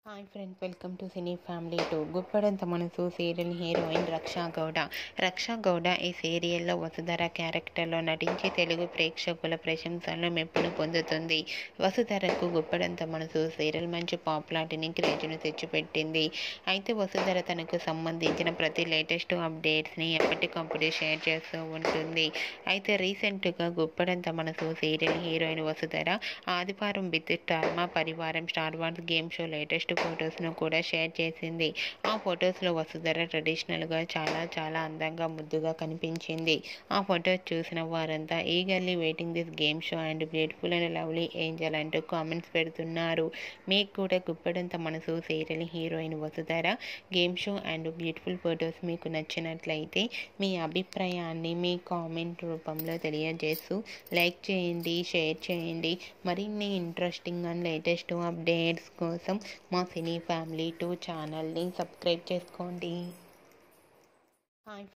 hi friends welcome to cine family two Guppedantha Manasu serial heroine Raksha Gowda Raksha Gowda ఈ సీరియల్లో వసుధర క్యారెక్టర్లో నటించి తెలుగు ప్రేక్షకుల ప్రశంసలను మెప్పును పొందుతుంది వసుధరకు గుప్పడంత మనసు సీరియల్ మంచి పాపులారిటీని క్రేజ్ను తెచ్చిపెట్టింది అయితే వసుధర తనకు సంబంధించిన ప్రతి లేటెస్ట్ అప్డేట్స్ని ఎప్పటికప్పుడు షేర్ చేస్తూ ఉంటుంది అయితే రీసెంట్గా గుప్పడంత మనసు సీరియల్ హీరోయిన్ వసుధర ఆదివారం with Star Maa Parivaaram star wars game show latest ఫొటోస్ను కూడా షేర్ చేసింది ఆ ఫొటోస్లో వసుధర ట్రెడిషనల్గా చాలా చాలా అందంగా ముద్దుగా కనిపించింది ఆ ఫొటోస్ చూసిన వారంతా eagerly waiting this game show and beautiful and lovely angel అంటూ కామెంట్స్ పెడుతున్నారు మీకు కూడా Guppedantha Manasu serial heroine Vasudhara game show and beautiful photos మీకు నచ్చినట్లయితే మీ అభిప్రాయాన్ని మీ కామెంట్ రూపంలో తెలియజేస్తూ లైక్ చేయండి షేర్ చేయండి మరిన్ని ఇంట్రెస్టింగ్ అండ్ లేటెస్ట్ అప్డేట్స్ కోసం మా సినీ ఫ్యామిలీ టూ ఛానల్ని సబ్స్క్రైబ్ చేసుకోండి హాయ్